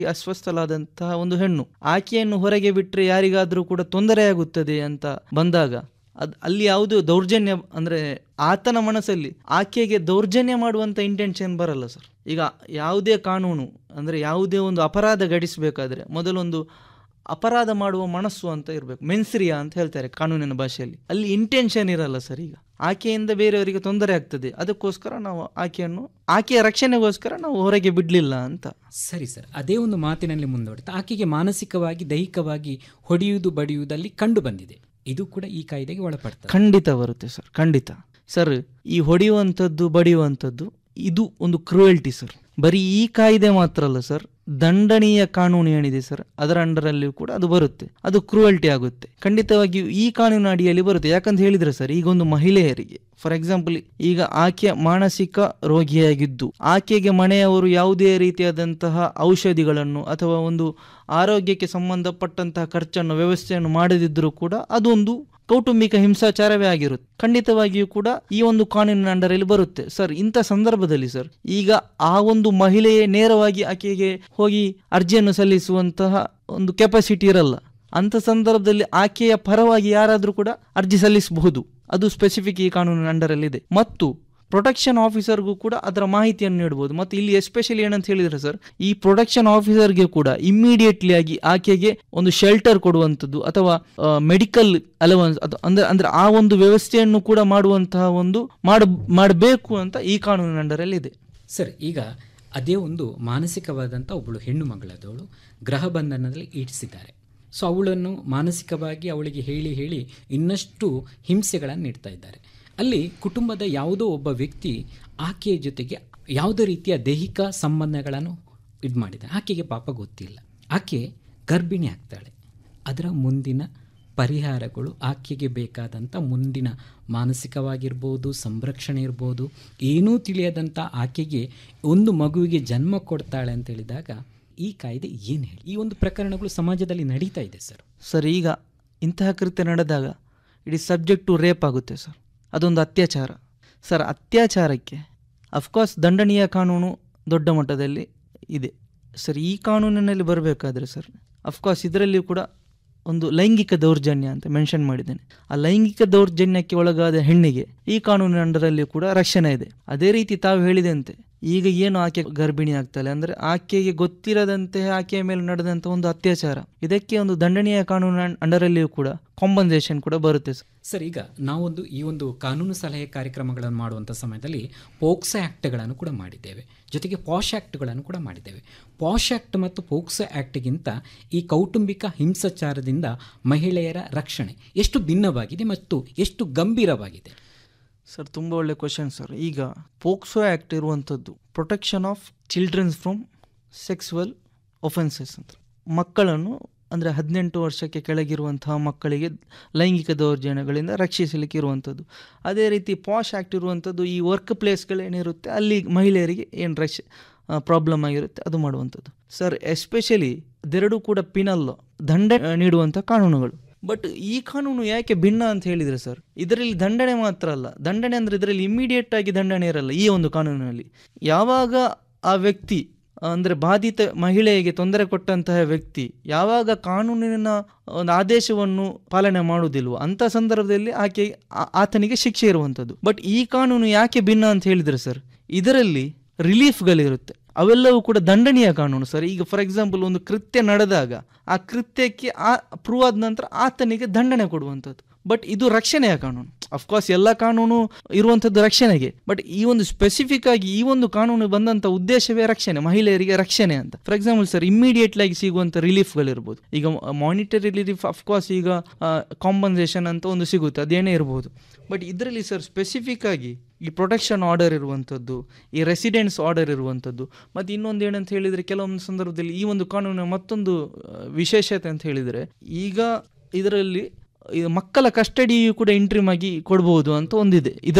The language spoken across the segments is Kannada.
ಅಸ್ವಸ್ಥಲಾದಂತಹ ಒಂದು ಹೆಣ್ಣು ಆಕೆಯನ್ನು ಹೊರಗೆ ಬಿಟ್ಟರೆ ಯಾರಿಗಾದರೂ ಕೂಡ ತೊಂದರೆಯಾಗುತ್ತದೆ ಅಂತ ಬಂದಾಗ ಅದ್ ಅಲ್ಲಿ ಯಾವುದು ದೌರ್ಜನ್ಯ ಅಂದ್ರೆ ಆತನ ಮನಸ್ಸಲ್ಲಿ ಆಕೆಗೆ ದೌರ್ಜನ್ಯ ಮಾಡುವಂತ ಇಂಟೆನ್ಷನ್ ಬರಲ್ಲ ಸರ್ ಈಗ ಯಾವುದೇ ಕಾನೂನು ಅಂದ್ರೆ ಯಾವುದೇ ಒಂದು ಅಪರಾಧ ಘಟಿಸಬೇಕಾದ್ರೆ ಮೊದಲೊಂದು ಅಪರಾಧ ಮಾಡುವ ಮನಸ್ಸು ಅಂತ ಇರಬೇಕು ಮೆನ್ಸ್ರಿಯಾ ಅಂತ ಹೇಳ್ತಾರೆ ಕಾನೂನಿನ ಭಾಷೆಯಲ್ಲಿ ಅಲ್ಲಿ ಇಂಟೆನ್ಷನ್ ಇರಲ್ಲ ಸರ್ ಈಗ ಆಕೆಯಿಂದ ಬೇರೆಯವರಿಗೆ ತೊಂದರೆ ಆಗ್ತದೆ ಅದಕ್ಕೋಸ್ಕರ ನಾವು ಆಕೆಯನ್ನು ಆಕೆಯ ರಕ್ಷಣೆಗೋಸ್ಕರ ನಾವು ಹೊರಗೆ ಬಿಡ್ಲಿಲ್ಲ ಅಂತ ಸರಿ ಸರ್ ಅದೇ ಒಂದು ಮಾತಿನಲ್ಲಿ ಮುಂದುವರಿತಾ ಆಕೆಗೆ ಮಾನಸಿಕವಾಗಿ ದೈಹಿಕವಾಗಿ ಹೊಡೆಯುವುದು ಬಡಿಯುವುದಲ್ಲಿ ಕಂಡು ಬಂದಿದೆ ಇದು ಕೂಡ ಈ ಕಾಯ್ದೆಗೆ ಒಳಪಡ್ತದೆ ಖಂಡಿತ ಬರುತ್ತೆ ಸರ್ ಖಂಡಿತ ಸರ್ ಈ ಹೊಡೆಯುವಂಥದ್ದು ಬಡಿಯುವಂಥದ್ದು ಇದು ಒಂದು ಕ್ರೂಯಲ್ಟಿ ಸರ್ ಬರೀ ಈ ಕಾಯ್ದೆ ಮಾತ್ರ ಅಲ್ಲ ಸರ್ ದಂಡನೀಯ ಕಾನೂನು ಏನಿದೆ ಸರ್ ಅದರ ಅಂಡರಲ್ಲಿಯೂ ಕೂಡ ಅದು ಬರುತ್ತೆ ಅದು ಕ್ರೂಯಲ್ಟಿ ಆಗುತ್ತೆ ಖಂಡಿತವಾಗಿಯೂ ಈ ಕಾನೂನು ಅಡಿಯಲ್ಲಿ ಬರುತ್ತೆ ಯಾಕಂತ ಹೇಳಿದ್ರೆ ಸರ್ ಈಗ ಒಂದು ಮಹಿಳೆಯರಿಗೆ ಫಾರ್ ಎಕ್ಸಾಂಪಲ್ ಈಗ ಆಕೆ ಮಾನಸಿಕ ರೋಗಿಯಾಗಿದ್ದು ಆಕೆಗೆ ಮನೆಯವರು ಯಾವುದೇ ರೀತಿಯಾದಂತಹ ಔಷಧಿಗಳನ್ನು ಅಥವಾ ಒಂದು ಆರೋಗ್ಯಕ್ಕೆ ಸಂಬಂಧಪಟ್ಟಂತಹ ಖರ್ಚನ್ನು ವ್ಯವಸ್ಥೆಯನ್ನು ಮಾಡದಿದ್ದರೂ ಕೂಡ ಅದೊಂದು ಕೌಟುಂಬಿಕ ಹಿಂಸಾಚಾರವೇ ಆಗಿರುತ್ತೆ ಖಂಡಿತವಾಗಿಯೂ ಕೂಡ ಈ ಒಂದು ಕಾನೂನಿನ ಅಂಡರಲ್ಲಿ ಬರುತ್ತೆ ಸರ್ ಇಂಥ ಸಂದರ್ಭದಲ್ಲಿ ಸರ್ ಈಗ ಆ ಒಂದು ಮಹಿಳೆಯೇ ನೇರವಾಗಿ ಆಕೆಗೆ ಹೋಗಿ ಅರ್ಜಿಯನ್ನು ಸಲ್ಲಿಸುವಂತಹ ಒಂದು ಕೆಪಾಸಿಟಿ ಇರಲ್ಲ ಅಂತ ಸಂದರ್ಭದಲ್ಲಿ ಆಕೆಯ ಪರವಾಗಿ ಯಾರಾದರೂ ಕೂಡ ಅರ್ಜಿ ಸಲ್ಲಿಸಬಹುದು ಅದು ಸ್ಪೆಸಿಫಿಕ್ ಈ ಕಾನೂನಿನ ಅಂಡರಲ್ಲಿದೆ ಮತ್ತು ಪ್ರೊಟೆಕ್ಷನ್ ಆಫೀಸರ್ಗೂ ಕೂಡ ಅದರ ಮಾಹಿತಿಯನ್ನು ನೀಡಬಹುದು ಮತ್ತು ಇಲ್ಲಿ ಎಸ್ಪೆಷಲಿ ಏನಂತ ಹೇಳಿದ್ರೆ ಸರ್ ಈ ಪ್ರೊಟೆಕ್ಷನ್ ಆಫೀಸರ್ಗೆ ಕೂಡ ಇಮ್ಮಿಡಿಯೇಟ್ಲಿ ಆಗಿ ಆಕೆಗೆ ಒಂದು ಶೆಲ್ಟರ್ ಕೊಡುವಂಥದ್ದು ಅಥವಾ ಮೆಡಿಕಲ್ ಅಲವನ್ಸ್ ಅದು ಅಂದ್ರೆ ಅಂದ್ರೆ ಆ ಒಂದು ವ್ಯವಸ್ಥೆಯನ್ನು ಕೂಡ ಮಾಡುವಂತಹ ಒಂದು ಮಾಡ ಮಾಡಬೇಕು ಅಂತ ಈ ಕಾನೂನಿನ ಅಂಡರಲ್ಲಿ ಇದೆ ಸರ್ ಈಗ ಅದೇ ಒಂದು ಮಾನಸಿಕವಾದಂಥ ಒಬ್ಬಳು ಹೆಣ್ಣು ಮಗಳದವಳು ಗೃಹ ಬಂಧನದಲ್ಲಿ ಇರಿಸಿದ್ದಾರೆ ಸೊ ಅವಳನ್ನು ಮಾನಸಿಕವಾಗಿ ಅವಳಿಗೆ ಹೇಳಿ ಹೇಳಿ ಇನ್ನಷ್ಟು ಹಿಂಸೆಗಳನ್ನು ನೀಡ್ತಾ ಇದ್ದಾರೆ ಅಲ್ಲಿ ಕುಟುಂಬದ ಯಾವುದೋ ಒಬ್ಬ ವ್ಯಕ್ತಿ ಆಕೆಯ ಜೊತೆಗೆ ಯಾವುದೇ ರೀತಿಯ ದೈಹಿಕ ಸಂಬಂಧಗಳನ್ನು ಇದು ಮಾಡಿದೆ ಆಕೆಗೆ ಪಾಪ ಗೊತ್ತಿಲ್ಲ ಆಕೆ ಗರ್ಭಿಣಿ ಆಗ್ತಾಳೆ ಅದರ ಮುಂದಿನ ಪರಿಹಾರಗಳು ಆಕೆಗೆ ಬೇಕಾದಂಥ ಮುಂದಿನ ಮಾನಸಿಕವಾಗಿರ್ಬೋದು ಸಂರಕ್ಷಣೆ ಇರ್ಬೋದು ಏನೂ ತಿಳಿಯದಂಥ ಆಕೆಗೆ ಒಂದು ಮಗುವಿಗೆ ಜನ್ಮ ಕೊಡ್ತಾಳೆ ಅಂತ ಹೇಳಿದಾಗ ಈ ಕಾಯ್ದೆ ಏನು ಹೇಳಿ ಈ ಒಂದು ಪ್ರಕರಣಗಳು ಸಮಾಜದಲ್ಲಿ ನಡೀತಾ ಇದೆ ಸರ್ ಸರ್ ಈಗ ಇಂತಹ ಕೃತ್ಯ ನಡೆದಾಗ ಇಡೀ ಸಬ್ಜೆಕ್ಟ್ ಟು ರೇಪ್ ಆಗುತ್ತೆ ಸರ್ ಅದೊಂದು ಅತ್ಯಾಚಾರ ಸರ್ ಅತ್ಯಾಚಾರಕ್ಕೆ ಅಫ್ಕೋರ್ಸ್ ದಂಡನೀಯ ಕಾನೂನು ದೊಡ್ಡ ಮಟ್ಟದಲ್ಲಿ ಇದೆ ಸರ್ ಈ ಕಾನೂನಿನಲ್ಲಿ ಬರಬೇಕಾದ್ರೆ ಸರ್ ಅಫ್ಕೋರ್ಸ್ ಇದರಲ್ಲಿ ಕೂಡ ಒಂದು ಲೈಂಗಿಕ ದೌರ್ಜನ್ಯ ಅಂತ ಮೆನ್ಷನ್ ಮಾಡಿದ್ದೇನೆ ಆ ಲೈಂಗಿಕ ದೌರ್ಜನ್ಯಕ್ಕೆ ಒಳಗಾದ ಹೆಣ್ಣಿಗೆ ಈ ಕಾನೂನಿನ ಅಂಡರಲ್ಲಿ ಕೂಡ ರಕ್ಷಣೆ ಇದೆ ಅದೇ ರೀತಿ ತಾವು ಹೇಳಿದಂತೆ ಈಗ ಏನು ಆಕೆ ಗರ್ಭಿಣಿ ಆಗ್ತಾಳೆ ಅಂದ್ರೆ ಆಕೆಗೆ ಗೊತ್ತಿರದಂತೆ ಆಕೆಯ ಮೇಲೆ ನಡೆದಂತ ಒಂದು ಅತ್ಯಾಚಾರ ಇದಕ್ಕೆ ಒಂದು ದಂಡನೀಯ ಕಾನೂನಿನ ಅಂಡರಲ್ಲಿಯೂ ಕೂಡ ಕಾಂಪನ್ಸೇಷನ್ ಕೂಡ ಬರುತ್ತೆ ಸರ್ ಸರ್ ಈಗ ನಾವೊಂದು ಈ ಒಂದು ಕಾನೂನು ಸಲಹೆ ಕಾರ್ಯಕ್ರಮಗಳನ್ನು ಮಾಡುವಂಥ ಸಮಯದಲ್ಲಿ ಪೋಕ್ಸೋ ಆ್ಯಕ್ಟ್ಗಳನ್ನು ಕೂಡ ಮಾಡಿದ್ದೇವೆ ಜೊತೆಗೆ ಪಾಶ್ ಆ್ಯಕ್ಟ್ಗಳನ್ನು ಕೂಡ ಮಾಡಿದ್ದೇವೆ ಪಾಶ್ ಆ್ಯಕ್ಟ್ ಮತ್ತು ಪೋಕ್ಸೋ ಆ್ಯಕ್ಟ್ಗಿಂತ ಈ ಕೌಟುಂಬಿಕ ಹಿಂಸಾಚಾರದಿಂದ ಮಹಿಳೆಯರ ರಕ್ಷಣೆ ಎಷ್ಟು ಭಿನ್ನವಾಗಿದೆ ಮತ್ತು ಎಷ್ಟು ಗಂಭೀರವಾಗಿದೆ ಸರ್ ತುಂಬ ಒಳ್ಳೆ ಕ್ವಶನ್ ಸರ್ ಈಗ ಪೋಕ್ಸೋ ಆ್ಯಕ್ಟ್ ಇರುವಂಥದ್ದು protection of childrens from sexual offences ಅಂತ ಮಕ್ಕಳನ್ನು ಅಂದರೆ ಹದಿನೆಂಟು ವರ್ಷಕ್ಕೆ ಕೆಳಗಿರುವಂತಹ ಮಕ್ಕಳಿಗೆ ಲೈಂಗಿಕ ದೌರ್ಜನ್ಯಗಳಿಂದ ರಕ್ಷಿಸಲಿಕ್ಕೆ ಇರುವಂಥದ್ದು ಅದೇ ರೀತಿ ಪಾಶ್ ಆ್ಯಕ್ಟ್ ಇರುವಂಥದ್ದು ಈ ವರ್ಕ್ ಪ್ಲೇಸ್ಗಳೇನಿರುತ್ತೆ ಅಲ್ಲಿ ಮಹಿಳೆಯರಿಗೆ ಏನು ರಕ್ಷ ಪ್ರಾಬ್ಲಮ್ ಆಗಿರುತ್ತೆ ಅದು ಮಾಡುವಂಥದ್ದು ಸರ್ ಎಸ್ಪೆಷಲಿ ಅದೆರಡೂ ಕೂಡ ಪಿನಲ್ ದಂಡ ನೀಡುವಂಥ ಕಾನೂನುಗಳು ಬಟ್ ಈ ಕಾನೂನು ಯಾಕೆ ಭಿನ್ನ ಅಂತ ಹೇಳಿದ್ರೆ ಸರ್ ಇದರಲ್ಲಿ ದಂಡನೆ ಮಾತ್ರ ಅಲ್ಲ ದಂಡನೆ ಅಂದ್ರೆ ಇದರಲ್ಲಿ ಇಮಿಡಿಯೇಟ್ ಆಗಿ ದಂಡನೆ ಇರಲ್ಲ ಈ ಒಂದು ಕಾನೂನಿನಲ್ಲಿ ಯಾವಾಗ ಆ ವ್ಯಕ್ತಿ ಅಂದ್ರೆ ಬಾಧಿತ ಮಹಿಳೆಗೆ ತೊಂದರೆ ಕೊಟ್ಟಂತಹ ವ್ಯಕ್ತಿ ಯಾವಾಗ ಕಾನೂನಿನ ಒಂದು ಆದೇಶವನ್ನು ಪಾಲನೆ ಮಾಡುವುದಿಲ್ವೋ ಅಂತ ಸಂದರ್ಭದಲ್ಲಿ ಆಕೆ ಆ- ಆತನಿಗೆ ಶಿಕ್ಷೆ ಇರುವಂಥದ್ದು ಬಟ್ ಈ ಕಾನೂನು ಯಾಕೆ ಭಿನ್ನ ಅಂತ ಹೇಳಿದ್ರೆ ಸರ್ ಇದರಲ್ಲಿ ರಿಲೀಫ್ಗಳಿರುತ್ತೆ ಅವೆಲ್ಲವೂ ಕೂಡ ದಂಡನೀಯ ಕಾನೂನು ಸರ್ ಈಗ ಫಾರ್ ಎಕ್ಸಾಂಪಲ್ ಒಂದು ಕೃತ್ಯ ನಡೆದಾಗ ಆ ಕೃತ್ಯಕ್ಕೆ ಆ ಪ್ರೂವ್ ಆದ ನಂತರ ಆತನಿಗೆ ದಂಡನೆ ಕೊಡುವಂಥದ್ದು ಬಟ್ ಇದು ರಕ್ಷಣೆಯ ಕಾನೂನು ಅಫ್ಕೋರ್ಸ್ ಎಲ್ಲ ಕಾನೂನು ಇರುವಂಥದ್ದು ರಕ್ಷಣೆಗೆ ಬಟ್ ಈ ಒಂದು ಸ್ಪೆಸಿಫಿಕ್ ಆಗಿ ಈ ಒಂದು ಕಾನೂನು ಬಂದಂಥ ಉದ್ದೇಶವೇ ರಕ್ಷಣೆ ಮಹಿಳೆಯರಿಗೆ ರಕ್ಷಣೆ ಅಂತ ಫಾರ್ ಎಕ್ಸಾಂಪಲ್ ಸರ್ ಇಮಿಡಿಯೇಟ್ಲಿ ಆಗಿ ಸಿಗುವಂಥ ರಿಲೀಫ್ಗಳಿರ್ಬೋದು ಈಗ ಮಾನಿಟರಿ ರಿಲೀಫ್ ಅಫ್ಕೋರ್ಸ್ ಈಗ ಕಾಂಪನ್ಸೇಷನ್ ಅಂತ ಒಂದು ಸಿಗುತ್ತೆ ಅದೇನೇ ಇರ್ಬೋದು ಬಟ್ ಇದರಲ್ಲಿ ಸರ್ ಸ್ಪೆಸಿಫಿಕ್ ಆಗಿ ಈ ಪ್ರೊಟೆಕ್ಷನ್ ಆರ್ಡರ್ ಇರುವಂಥದ್ದು ಈ ರೆಸಿಡೆನ್ಸ್ ಆರ್ಡರ್ ಇರುವಂಥದ್ದು ಮತ್ತು ಇನ್ನೊಂದು ಏನಂತ ಹೇಳಿದರೆ ಕೆಲವೊಂದು ಸಂದರ್ಭದಲ್ಲಿ ಈ ಒಂದು ಕಾನೂನಿನ ಮತ್ತೊಂದು ಆ, ವಿಶೇಷತೆ ಅಂತ ಹೇಳಿದರೆ ಈಗ ಇದರಲ್ಲಿ ಈ ಮಕ್ಕಳ ಕಸ್ಟಡಿಯು ಕೂಡ ಇಂಟ್ರಿಮ್ ಆಗಿ ಕೊಡ್ಬೋದು ಅಂತ ಒಂದಿದೆ ಇದರಲ್ಲಿ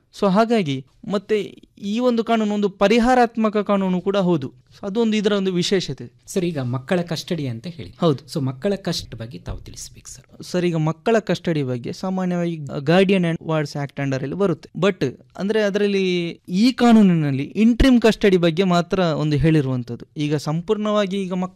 ಸೊ ಹಾಗಾಗಿ ಮತ್ತೆ ಈ ಒಂದು ಕಾನೂನು ಒಂದು ಪರಿಹಾರಾತ್ಮಕ ಕಾನೂನು ಕೂಡ ಹೌದು ಸೊ ಅದೊಂದು ಇದರ ಒಂದು ವಿಶೇಷತೆ ಸರ್ ಈಗ ಮಕ್ಕಳ ಕಸ್ಟಡಿ ಅಂತ ಹೇಳಿ ಹೌದು ಸೊ ಮಕ್ಕಳ ಕಷ್ಟ ಬಗ್ಗೆ ತಾವು ತಿಳಿಸ್ಬೇಕು ಸರ್ ಸರ್ ಈಗ ಮಕ್ಕಳ ಕಸ್ಟಡಿ ಬಗ್ಗೆ ಸಾಮಾನ್ಯವಾಗಿ guardian and wards act under ಅಲ್ಲಿ ಬರುತ್ತೆ ಬಟ್ ಅಂದ್ರೆ ಅದರಲ್ಲಿ ಈ ಕಾನೂನಿನಲ್ಲಿ ಇಂಟ್ರಿಮ್ ಕಸ್ಟಡಿ ಬಗ್ಗೆ ಮಾತ್ರ ಒಂದು ಹೇಳಿರುವಂತದ್ದು ಈಗ ಸಂಪೂರ್ಣವಾಗಿ ಈಗ ಮಕ್ಕಳ